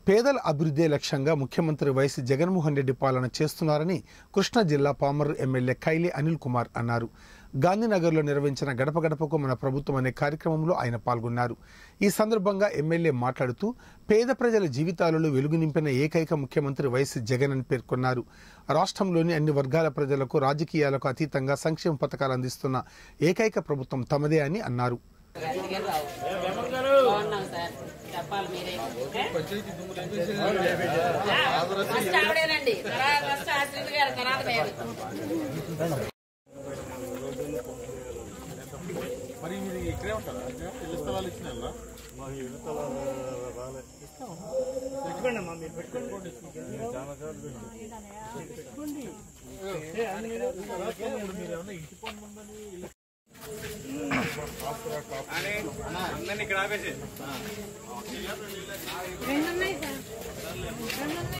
పేదల అభివృద్ధి లక్ష్యంగా ముఖ్యమంత్రి వైఎస్ జగన్మోహన్ రెడ్డి పాలన చేస్తున్నారని కృష్ణా జిల్లా పామరు ఎమ్మెల్యే కైలి అనిల్ కుమార్ అన్నారు గాంధీనగర్లో నిర్వహించిన గడప గడపకు మన ప్రభుత్వం అనే కార్యక్రమంలో ఆయన పాల్గొన్నారు ఈ సందర్భంగా ఎమ్మెల్యే మాట్లాడుతూ పేద ప్రజల జీవితాలలో వెలుగు నింపిన ఏకైక ముఖ్యమంత్రి వైఎస్ జగన్ అని పేర్కొన్నారు రాష్ట్రంలోని అన్ని వర్గాల ప్రజలకు రాజకీయాలకు అతీతంగా సంక్షేమ పథకాలు అందిస్తున్న ఏకైక ప్రభుత్వం తమదే అని అన్నారు బాగున్నాం సార్ చెప్పాలి మీరే ఫస్ట్ ఆవిడేనండి తర్వాత ఫస్ట్ ఆశ్రిత్ గారు తర్వాత మేము మరి మీరు ఇక్కడే ఉంటారా ఇల్లు స్థలాలు ఇచ్చిన మాకు ఇల్లు స్థలాలు రాలే పెట్టుకోండి అమ్మా మీరు పెట్టుకోండి చాలా సార్లు మీరు ఏమన్నా ఇంటి పన్ను ఉందని ఇల్లు అందరినీ ఇక్కడ ఆపేసి